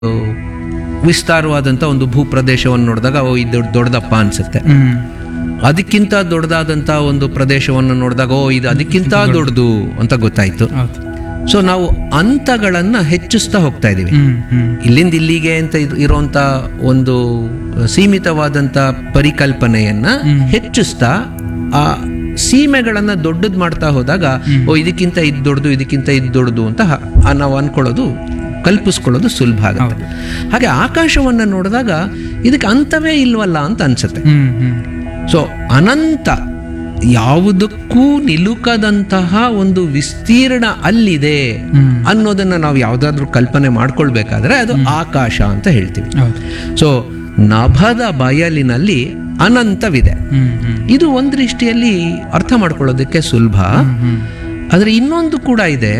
ವಿಸ್ತಾರವಾದಂಥ ಒಂದು ಭೂಪ್ರದೇಶವನ್ನು ನೋಡಿದಾಗ ಓ ಇದು ದೊಡ್ಡದಪ್ಪ ಅನ್ಸುತ್ತೆ ಹ್ಮ್ ಅದಕ್ಕಿಂತ ದೊಡ್ಡದಾದಂಥ ಒಂದು ಪ್ರದೇಶವನ್ನು ನೋಡಿದಾಗ ಓ ಇದು ಅದಕ್ಕಿಂತ ದೊಡ್ಡದು ಅಂತ ಗೊತ್ತಾಯ್ತು ಹೌದು ಸೊ ನಾವು ಹಂತಗಳನ್ನ ಹೆಚ್ಚಿಸ್ತಾ ಹೋಗ್ತಾ ಇದೀವಿ ಹ್ಮ್ ಹ್ಮ್ ಇಲ್ಲಿಂದ ಇಲ್ಲಿಗೆ ಅಂತ ಇದು- ಇರುವಂತ ಒಂದು ಸೀಮಿತವಾದಂತ ಪರಿಕಲ್ಪನೆಯನ್ನ ಹೆಚ್ಚಿಸ್ತಾ ಆ ಸೀಮೆಗಳನ್ನ ದೊಡ್ಡದ್ ಮಾಡ್ತಾ ಹೋದಾಗ ಓ ಇದಕ್ಕಿಂತ ಇದು ದೊಡ್ಡದು ಇದಕ್ಕಿಂತ ಇದು ದೊಡ್ಡದು ಅಂತ ಹ- ಆ ನಾವು ಅನ್ಕೊಳ್ಳೋದು ಕಲ್ಪಿಸ್ಕೊಳ್ಳೋದು ಸುಲಭ ಆಗುತ್ತೆ ಹಾಗೆ ಆಕಾಶವನ್ನ ನೋಡಿದಾಗ ಇದಕ್ಕೆ ಅಂತವೇ ಇಲ್ವಲ್ಲ ಅಂತ ಅನ್ಸುತ್ತೆ ಹ್ಮ್ ಹ್ಮ್ ಸೊ ಅನಂತ ಯಾವುದಕ್ಕೂ ನಿಲುಕದಂತಹ ಒಂದು ವಿಸ್ತೀರ್ಣ ಅಲ್ಲಿದೆ ಹ್ಮ್. ಅನ್ನೋದನ್ನ ನಾವು ಯಾವ್ದಾದ್ರು ಕಲ್ಪನೆ ಮಾಡ್ಕೊಳ್ಬೇಕಾದ್ರೆ ಅದು ಆಕಾಶ ಅಂತ ಹೇಳ್ತೀವಿ ಹೌದು ಸೊ ನಭದ ಬಯಲಿನಲ್ಲಿ ಅನಂತವಿದೆ ಹ್ಮ್ ಹ್ಮ್ ಇದು ಒಂದ್ ದೃಷ್ಟಿಯಲ್ಲಿ ಅರ್ಥ ಮಾಡ್ಕೊಳ್ಳೋದಕ್ಕೆ ಸುಲಭ ಹ್ಮ್ ಆದ್ರೆ ಇನ್ನೊಂದು ಕೂಡ ಇದೆ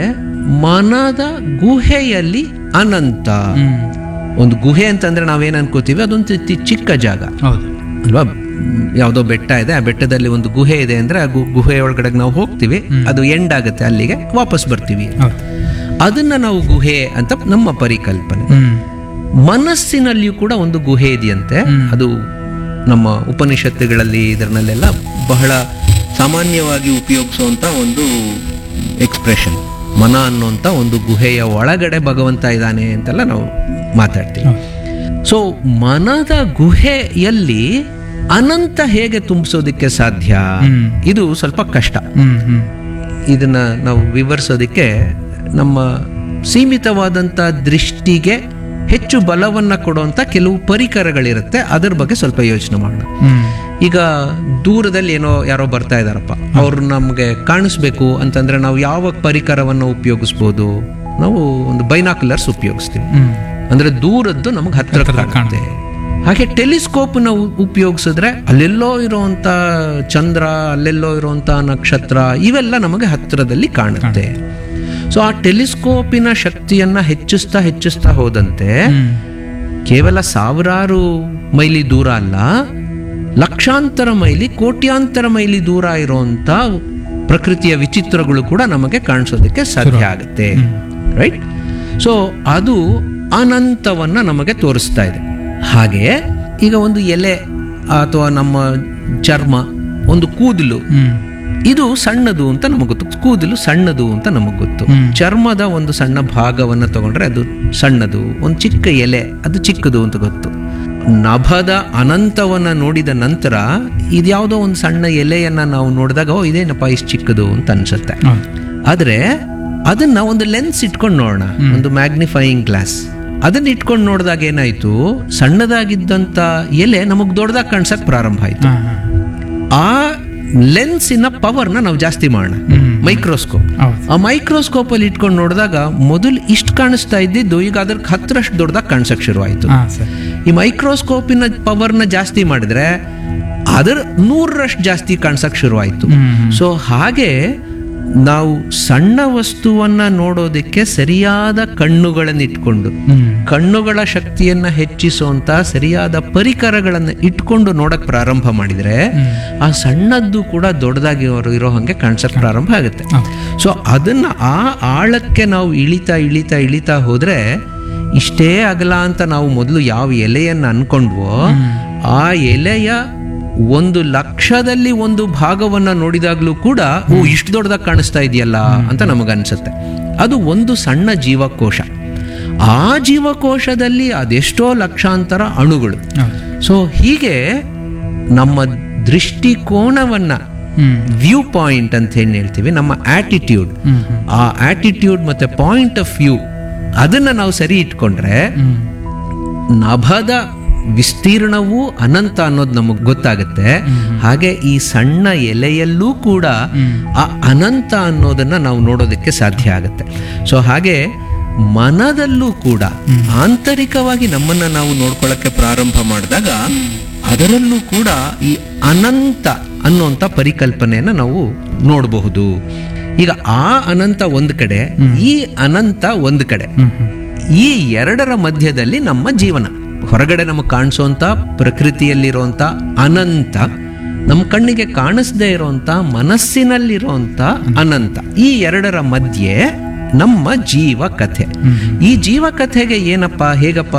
ಮನದ ಗುಹೆಯಲ್ಲಿ ಅನಂತ ಹ್ಮ್ ಒಂದು ಗುಹೆ ಅಂತಂದ್ರೆ ನಾವೇನ್ ಅನ್ಕೋತೀವಿ ಅದೊಂದು ತಿ- ಚಿಕ್ಕ ಜಾಗ ಹೌದು ಅಲ್ವಾ ಮ್, ಯಾವುದೋ ಬೆಟ್ಟ ಇದೆ ಆ ಬೆಟ್ಟದಲ್ಲಿ ಒಂದು ಗುಹೆ ಇದೆ ಅಂದ್ರೆ ಆ ಗು- ಗುಹೆ ಒಳಗಡೆ ನಾವು ಹೋಗ್ತೀವಿ ಅದು ಎಂಡ್ ಆಗುತ್ತೆ ಅಲ್ಲಿಗೆ ವಾಪಸ್ ಬರ್ತೀವಿ ಹೌದು ಅದನ್ನ ನಾವು ಗುಹೆ ಅಂತ ನಮ್ಮ ಪರಿಕಲ್ಪನೆ ಹ್ಮ್ ಮನಸ್ಸಿನಲ್ಲಿಯೂ ಕೂಡ ಒಂದು ಗುಹೆ ಇದೆಯಂತೆ ಅದು ನಮ್ಮ ಉಪನಿಷತ್ತುಗಳಲ್ಲಿ ಇದರಲ್ಲೆಲ್ಲ ಬಹಳ ಸಾಮಾನ್ಯವಾಗಿ ಉಪಯೋಗಿಸುವಂತ ಒಂದು ಎಕ್ಸ್ಪ್ರೆಷನ್ ಮನ ಅನ್ನುವಂಥ ಒಂದು ಗುಹೆಯ ಒಳಗಡೆ ಭಗವಂತ ಇದ್ದಾನೆ ಅಂತೆಲ್ಲ ನಾವು ಮಾತಾಡ್ತೀವಿ ಹೌದು ಸೊ ಮನದ ಗುಹೆಯಲ್ಲಿ ಅನಂತ ಹೇಗೆ ತುಂಬಿಸೋದಕ್ಕೆ ಸಾಧ್ಯ ಹ್ಮ್. ಇದು ಸ್ವಲ್ಪ ಕಷ್ಟ ಹ್ಮ್ ಹ್ಮ್ ಇದನ್ನ ನಾವು ವಿವರಿಸೋದಕ್ಕೆ ನಮ್ಮ ಸೀಮಿತವಾದಂಥ ದೃಷ್ಟಿಗೆ ಹೆಚ್ಚು ಬಲವನ್ನ ಕೊಡುವಂತ ಕೆಲವು ಪರಿಕರಗಳಿರುತ್ತೆ ಅದರ ಬಗ್ಗೆ ಸ್ವಲ್ಪ ಯೋಚನೆ ಮಾಡೋಣ ಹ್ಮ್ ಈಗ ದೂರದಲ್ಲಿ ಏನೋ ಯಾರೋ ಬರ್ತಾ ಇದಾರಪ್ಪ ಅವ್ರು ನಮಗೆ ಕಾಣಿಸ್ಬೇಕು ಅಂತಂದ್ರೆ ನಾವು ಯಾವ ಪರಿಕರವನ್ನು ಉಪಯೋಗಿಸ್ಬೋದು ನಾವು ಒಂದು ಬೈನಾಕ್ಯುಲರ್ಸ್ ಉಪಯೋಗಿಸ್ತೀವಿ ಹ್ಮ್ ಅಂದ್ರೆ ದೂರದ್ದು ನಮಗೆ ಹತ್ರ ಕಾಣುತ್ತೆ ಹಾಗೆ ಟೆಲಿಸ್ಕೋಪ್ ನಾವು ಉಪಯೋಗಿಸಿದ್ರೆ ಅಲ್ಲೆಲ್ಲೋ ಇರುವಂತ ಚಂದ್ರ ಅಲ್ಲೆಲ್ಲೋ ಇರುವಂತ ನಕ್ಷತ್ರ ಇವೆಲ್ಲ ನಮಗೆ ಹತ್ತಿರದಲ್ಲಿ ಕಾಣುತ್ತೆ ಸೊ ಆ ಟೆಲಿಸ್ಕೋಪಿನ ಶಕ್ತಿಯನ್ನ ಹೆಚ್ಚಿಸ್ತಾ ಹೆಚ್ಚಿಸ್ತಾ ಹೋದಂತೆ ಹ್ಮ್ ಕೇವಲ ಸಾವಿರಾರು ಮೈಲಿ ದೂರ ಅಲ್ಲ ಲಕ್ಷಾಂತರ ಮೈಲಿ ಕೋಟ್ಯಾಂತರ ಮೈಲಿ ದೂರ ಇರುವಂತ ಪ್ರಕೃತಿಯ ವಿಚಿತ್ರಗಳು ಕೂಡ ನಮಗೆ ಕಾಣಿಸೋದಕ್ಕೆ ಸಾಧ್ಯ ಆಗುತ್ತೆ ರೈಟ್ ಸೊ ಅದು ಅನಂತವನ್ನ ನಮಗೆ ತೋರಿಸ್ತಾ ಇದೆ ಹಾಗೆ ಈಗ ಒಂದು ಎಲೆ ಅಥವಾ ನಮ್ಮ ಚರ್ಮ ಒಂದು ಕೂದಲು ಹ್ಮ್ ಇದು ಸಣ್ಣದು ಅಂತ ನಮಗೆ ಗೊತ್ತು ಕೂದಲು ಸಣ್ಣದು ಅಂತ ನಮಗೆ ಗೊತ್ತು ಹ್ಮ್. ಚರ್ಮದ ಒಂದು ಸಣ್ಣ ಭಾಗವನ್ನು ತಗೊಂಡ್ರೆ ಅದು ಸಣ್ಣದು ಒಂದು ಚಿಕ್ಕ ಎಲೆ ಅದು ಚಿಕ್ಕದು ಅಂತ ಗೊತ್ತು ನಭದ ಅನಂತವನ್ನ ನೋಡಿದ ನಂತರ ಇದ್ಯಾವುದೋ ಒಂದು ಸಣ್ಣ ಎಲೆಯನ್ನ ನಾವು ನೋಡಿದಾಗ ಓ ಇದೇನಪ್ಪ ಇಷ್ಟು ಚಿಕ್ಕದು ಅಂತ ಅನ್ಸುತ್ತೆ ಹೌದು ಆದ್ರೆ ಅದನ್ನ ಒಂದು ಲೆನ್ಸ್ ಇಟ್ಕೊಂಡು ನೋಡೋಣ ಒಂದು ಮ್ಯಾಗ್ನಿಫೈಯಿಂಗ್ ಗ್ಲಾಸ್ ಅದನ್ನ ಇಟ್ಕೊಂಡು ನೋಡಿದಾಗ ಏನಾಯ್ತು ಸಣ್ಣದಾಗಿದ್ದಂತ ಎಲೆ ನಮಗ್ ದೊಡ್ಡದಾಗಿ ಕಾಣಿಸಕ್ ಪ್ರಾರಂಭ ಆಯ್ತು ಹಾ ಹಾ ಆ ಲೆನ್ಸಿನ ಪವರ್ನ ನಾವು ಜಾಸ್ತಿ ಮಾಡೋಣ ಹ್ಮ್ ಮೈಕ್ರೋಸ್ಕೋಪ್ ಹೌದು ಆ ಮೈಕ್ರೋಸ್ಕೋಪ್ ಅಲ್ಲಿ ಇಟ್ಕೊಂಡು ನೋಡಿದಾಗ ಮೊದಲು ಇಷ್ಟು ಕಾಣಿಸ್ತಾ ಇದ್ದಿದ್ದು ಈಗ ಅದ್ರ ಹತ್ತರಷ್ಟು ದೊಡ್ಡದಾಗಿ ಕಾಣಿಸಕ್ ಶುರು ಆಯ್ತು ಹಾ ಸರ್ ಈ ಮೈಕ್ರೋಸ್ಕೋಪಿನ ಪವರ್ನ ಜಾಸ್ತಿ ಮಾಡಿದ್ರೆ ಅದರ ನೂರರಷ್ಟು ಜಾಸ್ತಿ ಕಾಣಿಸಕ್ ಶುರು ಆಯ್ತು ಹ್ಮ್ ಸೊ ಹಾಗೆ ನಾವು ಸಣ್ಣ ವಸ್ತುವನ್ನ ನೋಡೋದಕ್ಕೆ ಸರಿಯಾದ ಕಣ್ಣುಗಳನ್ನು ಇಟ್ಕೊಂಡು ಹ್ಮ್ ಕಣ್ಣುಗಳ ಶಕ್ತಿಯನ್ನ ಹೆಚ್ಚಿಸುವಂತ ಸರಿಯಾದ ಪರಿಕರಗಳನ್ನು ಇಟ್ಕೊಂಡು ನೋಡಕ್ ಪ್ರಾರಂಭ ಮಾಡಿದ್ರೆ ಆ ಸಣ್ಣದ್ದು ಕೂಡ ದೊಡ್ಡದಾಗಿ ಅವರು ಇರೋ ಹಂಗೆ ಕಾಣಿಸಕ್ ಪ್ರಾರಂಭ ಆಗುತ್ತೆ ಹೌದು ಸೊ ಅದನ್ನ ಆ ಆಳಕ್ಕೆ ನಾವು ಇಳಿತಾ ಇಳಿತಾ ಇಳಿತಾ ಹೋದ್ರೆ ಇಷ್ಟೇ ಅಗಲ ಅಂತ ನಾವು ಮೊದಲು ಯಾವ ಎಲೆಯನ್ನ ಅನ್ಕೊಂಡ್ವೋ ಆ ಎಲೆಯ ಒಂದು ಲಕ್ಷದಲ್ಲಿ ಒಂದು ಭಾಗವನ್ನ ನೋಡಿದಾಗ್ಲೂ ಕೂಡ ಓ ಇಷ್ಟು ದೊಡ್ಡದಾಗಿ ಕಾಣಿಸ್ತಾ ಇದೆಯಲ್ಲ ಅಂತ ನಮಗನ್ಸುತ್ತೆ ಅದು ಒಂದು ಸಣ್ಣ ಜೀವಕೋಶ ಆ ಜೀವಕೋಶದಲ್ಲಿ ಅದೆಷ್ಟೋ ಲಕ್ಷಾಂತರ ಅಣುಗಳು ಹೌದು ಸೊ ಹೀಗೆ ನಮ್ಮ ದೃಷ್ಟಿಕೋನವನ್ನ ಹ್ಮ್ ವ್ಯೂ ಪಾಯಿಂಟ್ ಅಂತ ಏನ್ ಹೇಳ್ತೀವಿ ನಮ್ಮ ಆಟಿಟ್ಯೂಡ್ ಹ್ಮ್ ಹ್ಮ್ ಆ ಆಟಿಟ್ಯೂಡ್ ಮತ್ತೆ ಪಾಯಿಂಟ್ ಆಫ್ ವ್ಯೂ ಅದನ್ನ ನಾವು ಸರಿ ಇಟ್ಕೊಂಡ್ರೆ ಹ್ಮ್ ನಭದ ವಿಸ್ತೀರ್ಣವೂ ಅನಂತ ಅನ್ನೋದು ನಮಗೆ ಗೊತ್ತಾಗುತ್ತೆ ಹಾಗೆ ಈ ಸಣ್ಣ ಎಲೆಯಲ್ಲೂ ಕೂಡ ಆ ಅನಂತ ಅನ್ನೋದನ್ನ ನಾವು ನೋಡೋದಕ್ಕೆ ಸಾಧ್ಯ ಆಗುತ್ತೆ ಸೊ ಹಾಗೆ ಮನದಲ್ಲೂ ಕೂಡ ಆಂತರಿಕವಾಗಿ ನಮ್ಮನ್ನ ನಾವು ನೋಡ್ಕೊಳ್ಳೋಕೆ ಪ್ರಾರಂಭ ಮಾಡಿದಾಗ ಅದರಲ್ಲೂ ಕೂಡ ಈ ಅನಂತ ಅನ್ನುವಂಥ ಪರಿಕಲ್ಪನೆಯನ್ನ ನಾವು ನೋಡಬಹುದು ಈಗ ಆ ಅನಂತ ಒಂದು ಕಡೆ ಈ ಅನಂತ ಒಂದು ಕಡೆ ಹ್ಮ್ ಹ್ಮ್ ಈ ಎರಡರ ಮಧ್ಯದಲ್ಲಿ ನಮ್ಮ ಜೀವನ ಹೊರಗಡೆ ನಮಗೆ ಕಾಣಿಸುವಂತ ಪ್ರಕೃತಿಯಲ್ಲಿರುವಂತ ಅನಂತ ನಮ್ಮ ಕಣ್ಣಿಗೆ ಕಾಣಿಸದೇ ಇರುವಂತ ಮನಸ್ಸಿನಲ್ಲಿರುವಂತ ಅನಂತ ಈ ಎರಡರ ಮಧ್ಯೆ ನಮ್ಮ ಜೀವ ಕಥೆ ಈ ಜೀವ ಕಥೆಗೆ ಏನಪ್ಪ ಹೇಗಪ್ಪ